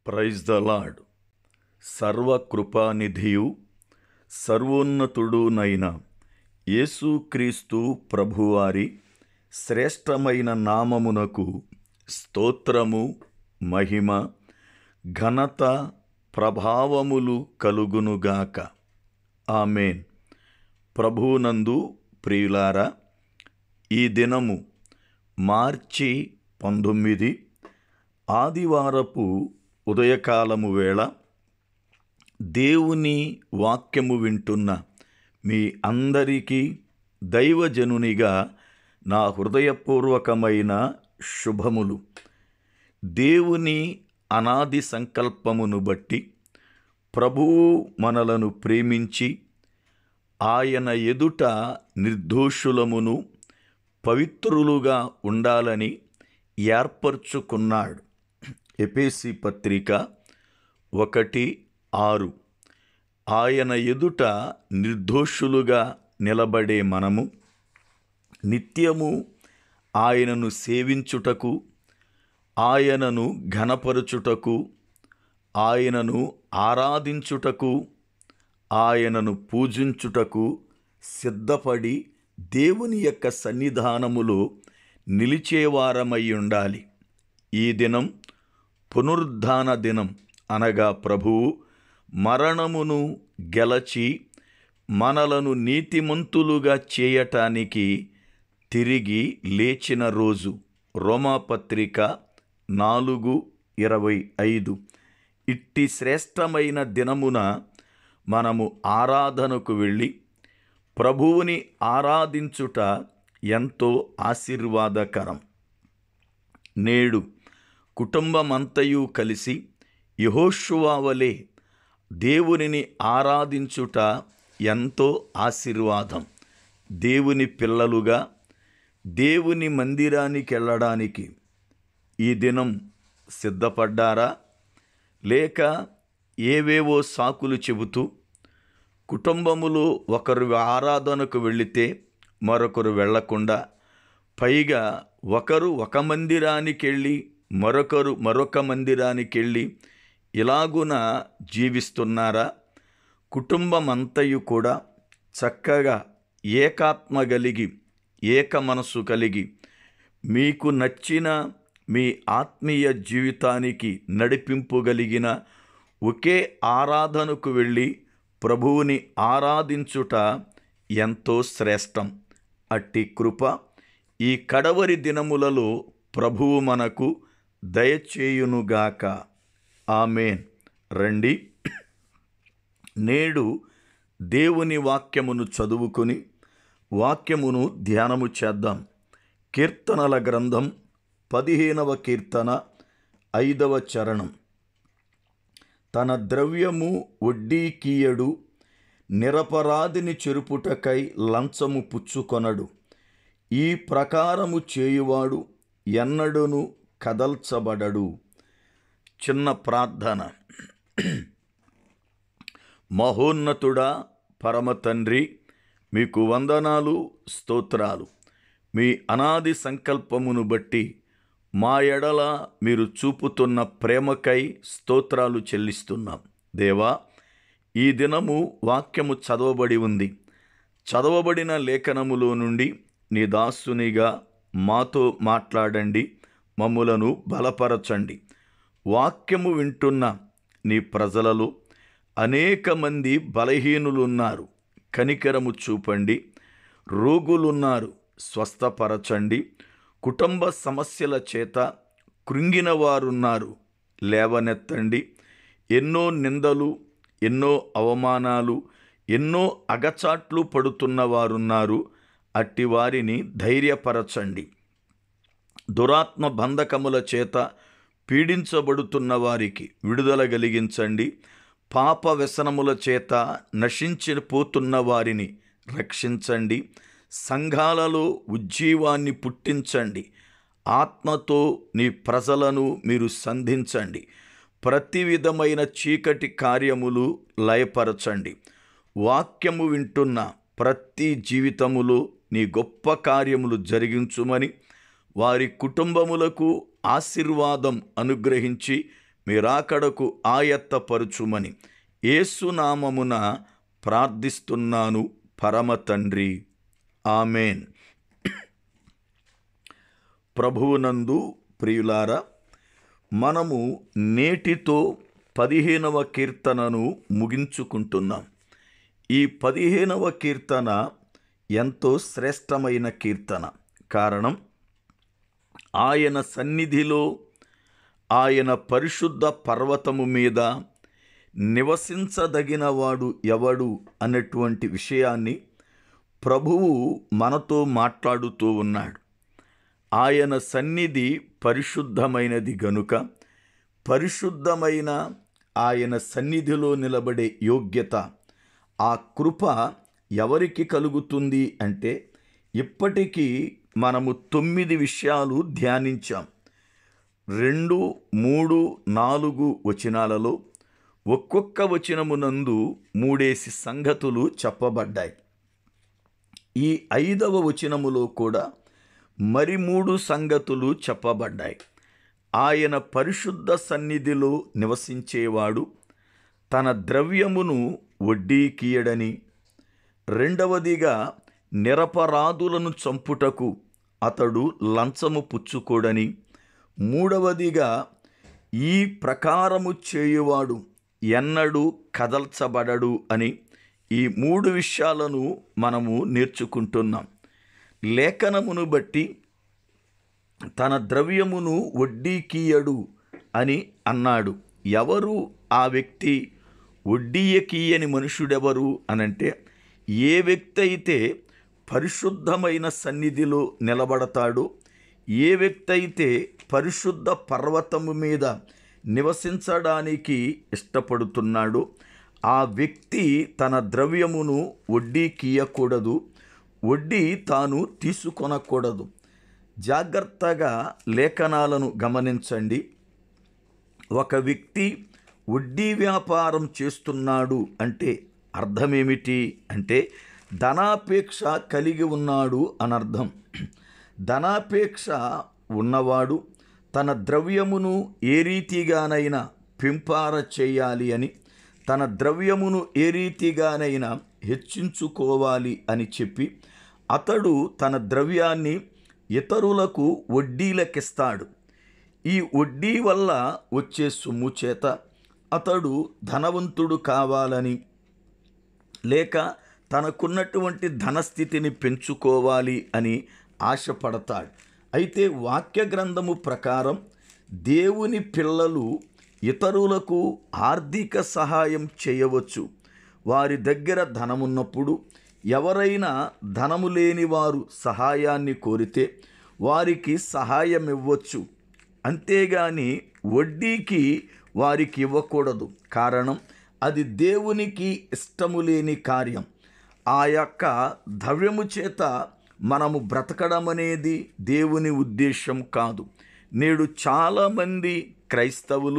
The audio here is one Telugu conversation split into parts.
ప్రైజ్ ద లాడ్ సర్వకృపానిధియు సర్వోన్నతుడునైన యేసుక్రీస్తు ప్రభువారి శ్రేష్టమైన నామమునకు స్తోత్రము మహిమ ఘనత ప్రభావములు కలుగునుగాక ఆమెన్ ప్రభునందు ప్రియులారా ఈ దినము మార్చి పంతొమ్మిది ఆదివారపు ఉదయకాలము వేళ దేవుని వాక్యము వింటున్న మీ అందరికీ దైవజనునిగా నా హృదయపూర్వకమైన శుభములు దేవుని అనాది సంకల్పమును బట్టి ప్రభువు మనలను ప్రేమించి ఆయన ఎదుట నిర్దోషులమును పవిత్రులుగా ఉండాలని ఏర్పరచుకున్నాడు ఎపేసి పత్రిక ఒకటి ఆరు ఆయన ఎదుట నిర్దోషులుగా నిలబడే మనము నిత్యము ఆయనను సేవించుటకు ఆయనను ఘనపరచుటకు ఆయనను ఆరాధించుటకు ఆయనను పూజించుటకు సిద్ధపడి దేవుని యొక్క సన్నిధానములో నిలిచేవారమై ఉండాలి ఈ దినం పునరుద్ధాన దినం అనగా ప్రభువు మరణమును గెలచి మనలను నీతిమంతులుగా చేయటానికి తిరిగి లేచిన రోజు రోమాపత్రిక నాలుగు ఇరవై ఐదు ఇట్టి శ్రేష్టమైన దినమున మనము ఆరాధనకు వెళ్ళి ప్రభువుని ఆరాధించుట ఎంతో ఆశీర్వాదకరం నేడు కుటుంబమంతయు కలిసి యహోషువావలే దేవునిని ఆరాధించుట ఎంతో ఆశీర్వాదం దేవుని పిల్లలుగా దేవుని మందిరానికి వెళ్ళడానికి ఈ దినం సిద్ధపడ్డారా లేక ఏవేవో సాకులు చెబుతూ కుటుంబములో ఒకరు ఆరాధనకు వెళితే మరొకరు వెళ్లకుండా పైగా ఒకరు ఒక మందిరానికి వెళ్ళి మరొకరు మరొక మనదిరానికి వెళ్ళి ఇలాగున జీవిస్తున్నారా కుటుంబమంతయు కూడా చక్కగా ఏకాత్మ కలిగి ఏక మనస్సు కలిగి మీకు నచ్చిన మీ ఆత్మీయ జీవితానికి నడిపింపుగలిగిన ఒకే ఆరాధనకు వెళ్ళి ప్రభువుని ఆరాధించుట ఎంతో శ్రేష్టం అట్టి కృప ఈ కడవరి దినములలో ప్రభువు మనకు దయచేయునుగాక ఆమెన్ రండి నేడు దేవుని వాక్యమును చదువుకొని వాక్యమును ధ్యానము చేద్దాం కీర్తనల గ్రంథం పదిహేనవ కీర్తన ఐదవ చరణం తన ద్రవ్యము వడ్డీకీయడు నిరపరాధిని చెరుపుటకై లంచము పుచ్చుకొనడు ఈ ప్రకారము చేయువాడు ఎన్నడూను కదల్చబడడు చిన్న ప్రార్థన మహోన్నతుడా పరమ తండ్రి మీకు వందనాలు స్తోత్రాలు మీ అనాది సంకల్పమును బట్టి మా ఎడల మీరు చూపుతున్న ప్రేమకై స్తోత్రాలు చెల్లిస్తున్నాం దేవా ఈ దినము వాక్యము చదవబడి ఉంది చదవబడిన లేఖనములో నుండి నీ దాసునిగా మాతో మాట్లాడండి మమ్ములను బలపరచండి వాక్యము వింటున్న నీ ప్రజలలో అనేక మంది బలహీనులున్నారు కనికరము చూపండి రోగులున్నారు స్వస్థపరచండి కుటుంబ సమస్యల చేత కృంగిన వారున్నారు లేవనెత్తండి ఎన్నో నిందలు ఎన్నో అవమానాలు ఎన్నో అగచాట్లు పడుతున్న వారున్నారు అట్టి వారిని ధైర్యపరచండి దురాత్మ బంధకముల చేత పీడించబడుతున్న వారికి విడుదల కలిగించండి పాప వ్యసనముల చేత నశించిపోతున్న వారిని రక్షించండి సంఘాలలో ఉజ్జీవాన్ని పుట్టించండి ఆత్మతో నీ ప్రజలను మీరు సంధించండి ప్రతి విధమైన చీకటి కార్యములు లయపరచండి వాక్యము వింటున్న ప్రతి జీవితములో నీ గొప్ప కార్యములు జరిగించుమని వారి కుటుంబములకు ఆశీర్వాదం అనుగ్రహించి మీరాకడకు ఆయత్తపరుచుమని ఏసునామమున ప్రార్థిస్తున్నాను పరమ తండ్రి ఆమెన్ ప్రభువునందు ప్రియులారా మనము నేటితో పదిహేనవ కీర్తనను ముగించుకుంటున్నాం ఈ పదిహేనవ కీర్తన ఎంతో శ్రేష్టమైన కీర్తన కారణం ఆయన సన్నిధిలో ఆయన పరిశుద్ధ పర్వతము మీద నివసించదగినవాడు ఎవడు అన్నటువంటి విషయాన్ని ప్రభువు మనతో మాట్లాడుతూ ఉన్నాడు ఆయన సన్నిధి పరిశుద్ధమైనది గనుక పరిశుద్ధమైన ఆయన సన్నిధిలో నిలబడే యోగ్యత ఆ కృప ఎవరికి కలుగుతుంది అంటే ఇప్పటికీ మనము తొమ్మిది విషయాలు ధ్యానించాం రెండు మూడు నాలుగు వచనాలలో ఒక్కొక్క వచనమునందు మూడేసి సంగతులు చెప్పబడ్డాయి ఈ ఐదవ వచనములో కూడా మరి మూడు సంగతులు చెప్పబడ్డాయి ఆయన పరిశుద్ధ సన్నిధిలో నివసించేవాడు తన ద్రవ్యమును వడ్డీకియడని రెండవదిగా నిరపరాధులను చంపుటకు అతడు లంచము పుచ్చుకోడని మూడవదిగా ఈ ప్రకారము చేయువాడు ఎన్నడూ కదల్చబడడు అని ఈ మూడు విషయాలను మనము నేర్చుకుంటున్నాం లేఖనమును బట్టి తన ద్రవ్యమును వడ్డీకీయడు అని అన్నాడు ఎవరు ఆ వ్యక్తి వడ్డీయకీయని మనుషుడెవరు అనంటే ఏ వ్యక్తి అయితే పరిశుద్ధమైన సన్నిధిలో నిలబడతాడో ఏ వ్యక్తి అయితే పరిశుద్ధ పర్వతము మీద నివసించడానికి ఇష్టపడుతున్నాడో ఆ వ్యక్తి తన ద్రవ్యమును వడ్డీకీయకూడదు వడ్డీ తాను తీసుకొనకూడదు జాగ్రత్తగా లేఖనాలను గమనించండి ఒక వ్యక్తి వడ్డీ వ్యాపారం చేస్తున్నాడు అంటే అర్థమేమిటి అంటే ధనాపేక్ష కలిగి ఉన్నాడు అనర్థం ధనాపేక్ష ఉన్నవాడు తన ద్రవ్యమును ఏ రీతిగానైనా పెంపార చేయాలి అని తన ద్రవ్యమును ఏ రీతిగానైనా హెచ్చించుకోవాలి అని చెప్పి అతడు తన ద్రవ్యాన్ని ఇతరులకు వడ్డీలకిస్తాడు ఈ వడ్డీ వల్ల వచ్చే సొమ్ము చేత అతడు ధనవంతుడు కావాలని లేక తనకున్నటువంటి ధనస్థితిని పెంచుకోవాలి అని ఆశపడతాడు అయితే వాక్య గ్రంథము ప్రకారం దేవుని పిల్లలు ఇతరులకు ఆర్థిక సహాయం చేయవచ్చు వారి దగ్గర ధనమున్నప్పుడు ఎవరైనా ధనము లేని వారు సహాయాన్ని కోరితే వారికి సహాయం ఇవ్వచ్చు అంతేగాని వడ్డీకి వారికి ఇవ్వకూడదు కారణం అది దేవునికి ఇష్టము లేని కార్యం ఆ యొక్క ద్రవ్యము చేత మనము బ్రతకడం అనేది దేవుని ఉద్దేశం కాదు నేడు చాలామంది క్రైస్తవులు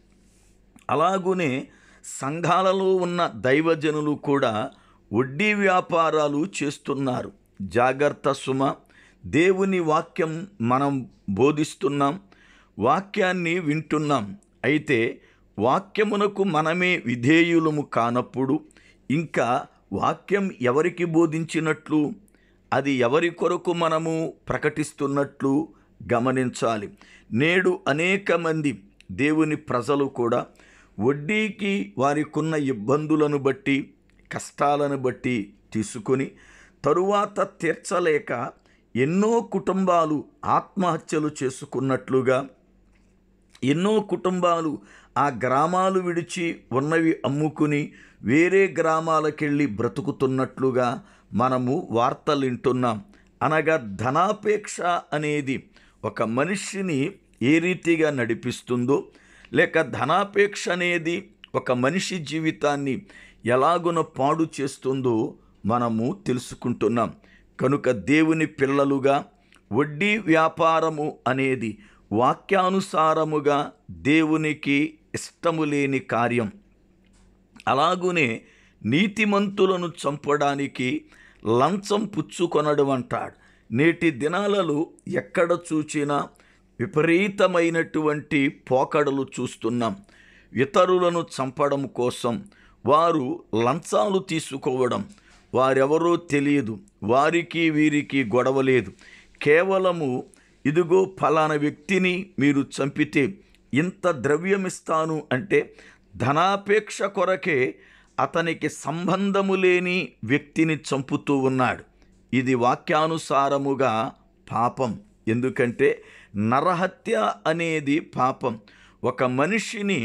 అలాగునే సంఘాలలో ఉన్న దైవజనులు కూడా వడ్డీ వ్యాపారాలు చేస్తున్నారు జాగ్రత్త సుమ దేవుని వాక్యం మనం బోధిస్తున్నాం వాక్యాన్ని వింటున్నాం అయితే వాక్యమునకు మనమే విధేయులము కానప్పుడు ఇంకా వాక్యం ఎవరికి బోధించినట్లు అది ఎవరి కొరకు మనము ప్రకటిస్తున్నట్లు గమనించాలి నేడు అనేక మంది దేవుని ప్రజలు కూడా వడ్డీకి వారికున్న ఇబ్బందులను బట్టి కష్టాలను బట్టి తీసుకొని తరువాత తీర్చలేక ఎన్నో కుటుంబాలు ఆత్మహత్యలు చేసుకున్నట్లుగా ఎన్నో కుటుంబాలు ఆ గ్రామాలు విడిచి ఉన్నవి అమ్ముకుని వేరే గ్రామాలకెళ్ళి బ్రతుకుతున్నట్లుగా మనము వార్తలు వింటున్నాం అనగా ధనాపేక్ష అనేది ఒక మనిషిని ఏ రీతిగా నడిపిస్తుందో లేక ధనాపేక్ష అనేది ఒక మనిషి జీవితాన్ని ఎలాగున పాడు చేస్తుందో మనము తెలుసుకుంటున్నాం కనుక దేవుని పిల్లలుగా వడ్డీ వ్యాపారము అనేది వాక్యానుసారముగా దేవునికి ఇష్టము లేని కార్యం అలాగునే నీతిమంతులను చంపడానికి లంచం పుచ్చుకొనడం అంటాడు నేటి దినాలలో ఎక్కడ చూచినా విపరీతమైనటువంటి పోకడలు చూస్తున్నాం ఇతరులను చంపడం కోసం వారు లంచాలు తీసుకోవడం వారెవరో తెలియదు వారికి వీరికి గొడవ లేదు కేవలము ఇదిగో ఫలానా వ్యక్తిని మీరు చంపితే ఇంత ద్రవ్యమిస్తాను అంటే ధనాపేక్ష కొరకే అతనికి సంబంధము లేని వ్యక్తిని చంపుతూ ఉన్నాడు ఇది వాక్యానుసారముగా పాపం ఎందుకంటే నరహత్య అనేది పాపం ఒక మనిషిని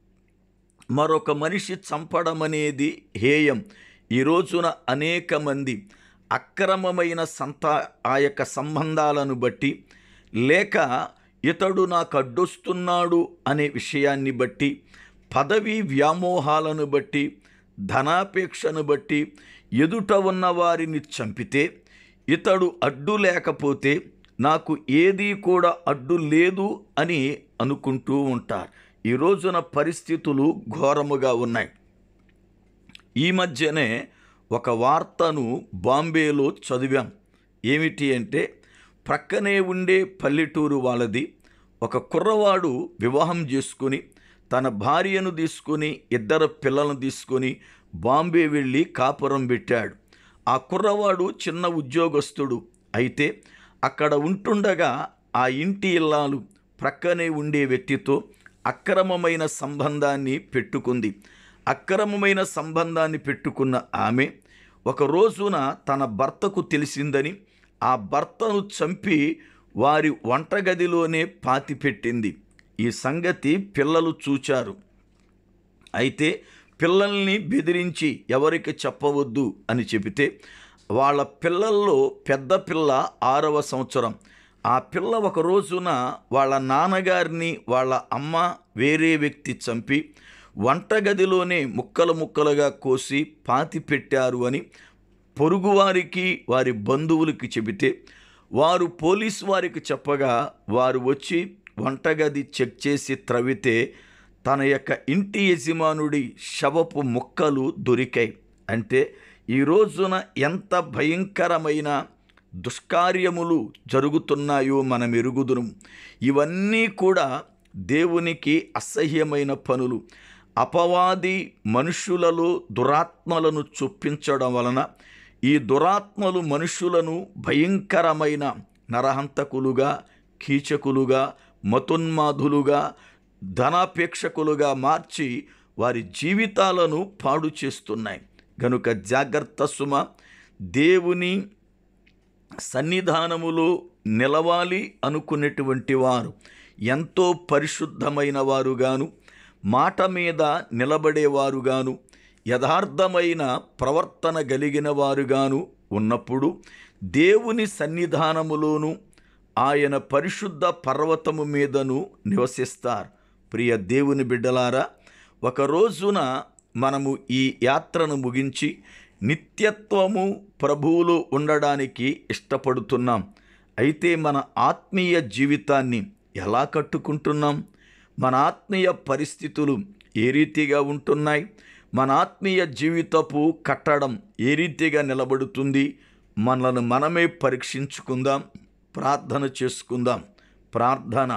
మరొక మనిషి చంపడం అనేది హేయం ఈ రోజున అనేక మంది అక్రమమైన సంతా ఆ యొక్క సంబంధాలను బట్టి లేక ఇతడు నాకు అడ్డొస్తున్నాడు అనే విషయాన్ని బట్టి పదవి వ్యామోహాలను బట్టి ధనాపేక్షను బట్టి ఎదుట ఉన్న వారిని చంపితే ఇతడు అడ్డు లేకపోతే నాకు ఏదీ కూడా అడ్డు లేదు అని అనుకుంటూ ఉంటారు ఈ రోజున పరిస్థితులు ఘోరముగా ఉన్నాయి ఈ మధ్యనే ఒక వార్తను బాంబేలో చదివాం ఏమిటి అంటే ప్రక్కనే ఉండే పల్లెటూరు వాళ్ళది ఒక కుర్రవాడు వివాహం చేసుకుని తన భార్యను తీసుకుని ఇద్దరు పిల్లలను తీసుకొని బాంబే వెళ్ళి కాపురం పెట్టాడు ఆ కుర్రవాడు చిన్న ఉద్యోగస్తుడు అయితే అక్కడ ఉంటుండగా ఆ ఇంటి ఇల్లాలు ప్రక్కనే ఉండే వ్యక్తితో అక్రమమైన సంబంధాన్ని పెట్టుకుంది అక్రమమైన సంబంధాన్ని పెట్టుకున్న ఆమె ఒక రోజున తన భర్తకు తెలిసిందని ఆ భర్తను చంపి వారి వంటగదిలోనే పాతిపెట్టింది ఈ సంగతి పిల్లలు చూచారు అయితే పిల్లల్ని బెదిరించి ఎవరికి చెప్పవద్దు అని చెబితే వాళ్ళ పిల్లల్లో పెద్ద పిల్ల ఆరవ సంవత్సరం ఆ పిల్ల ఒక రోజున వాళ్ళ నాన్నగారిని వాళ్ళ అమ్మ వేరే వ్యక్తి చంపి వంటగదిలోనే ముక్కలు ముక్కలుగా కోసి పాతి పెట్టారు అని పొరుగువారికి వారి బంధువులకి చెబితే వారు పోలీసు వారికి చెప్పగా వారు వచ్చి వంటగది చెక్ చేసి త్రవితే తన యొక్క ఇంటి యజమానుడి శవపు ముక్కలు దొరికాయి అంటే ఈ రోజున ఎంత భయంకరమైన దుష్కార్యములు జరుగుతున్నాయో మనం ఎరుగుదును ఇవన్నీ కూడా దేవునికి అసహ్యమైన పనులు అపవాది మనుషులలో దురాత్మలను చొప్పించడం వలన ఈ దురాత్మలు మనుషులను భయంకరమైన నరహంతకులుగా కీచకులుగా మతోన్మాదులుగా ధనాపేక్షకులుగా మార్చి వారి జీవితాలను పాడు చేస్తున్నాయి గనుక జాగ్రత్త సుమ దేవుని సన్నిధానములో నిలవాలి అనుకునేటువంటి వారు ఎంతో పరిశుద్ధమైన వారుగాను మాట మీద నిలబడేవారుగాను యథార్థమైన ప్రవర్తన కలిగిన వారుగాను ఉన్నప్పుడు దేవుని సన్నిధానములోను ఆయన పరిశుద్ధ పర్వతము మీదను నివసిస్తారు ప్రియ దేవుని బిడ్డలారా ఒక రోజున మనము ఈ యాత్రను ముగించి నిత్యత్వము ప్రభువులో ఉండడానికి ఇష్టపడుతున్నాం అయితే మన ఆత్మీయ జీవితాన్ని ఎలా కట్టుకుంటున్నాం మన ఆత్మీయ పరిస్థితులు ఏ రీతిగా ఉంటున్నాయి మన ఆత్మీయ జీవితపు కట్టడం ఏ రీతిగా నిలబడుతుంది మనలను మనమే పరీక్షించుకుందాం ప్రార్థన చేసుకుందాం ప్రార్థన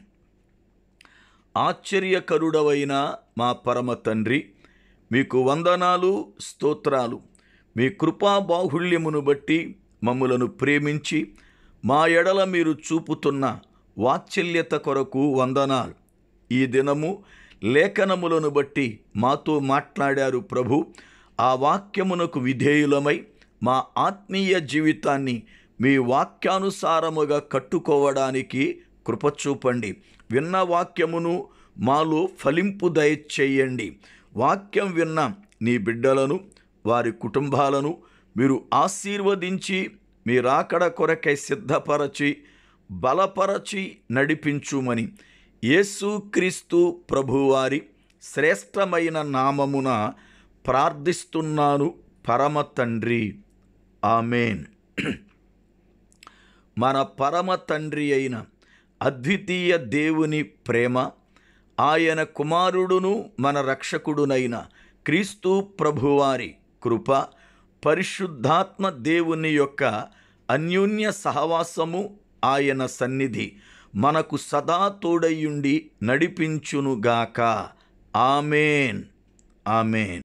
ఆశ్చర్యకరుడవైన మా పరమ తండ్రి మీకు వందనాలు స్తోత్రాలు మీ కృపా బాహుళ్యమును బట్టి మమ్ములను ప్రేమించి మా ఎడల మీరు చూపుతున్న వాత్సల్యత కొరకు వందనాలు ఈ దినము లేఖనములను బట్టి మాతో మాట్లాడారు ప్రభు ఆ వాక్యమునకు విధేయులమై మా ఆత్మీయ జీవితాన్ని మీ వాక్యానుసారముగా కట్టుకోవడానికి కృపచూపండి విన్న వాక్యమును మాలో ఫలింపు దయచేయండి వాక్యం విన్న నీ బిడ్డలను వారి కుటుంబాలను మీరు ఆశీర్వదించి మీ రాకడ కొరకై సిద్ధపరచి బలపరచి నడిపించుమని యేసుక్రీస్తు ప్రభువారి శ్రేష్టమైన నామమున ప్రార్థిస్తున్నాను పరమ తండ్రి ఆమెన్ మన పరమ తండ్రి అయిన అద్వితీయ దేవుని ప్రేమ ఆయన కుమారుడును మన రక్షకుడునైన క్రీస్తు ప్రభువారి కృప పరిశుద్ధాత్మ దేవుని యొక్క అన్యోన్య సహవాసము ఆయన సన్నిధి మనకు సదా తోడయ్యుండి నడిపించునుగాక ఆమెన్ ఆమెన్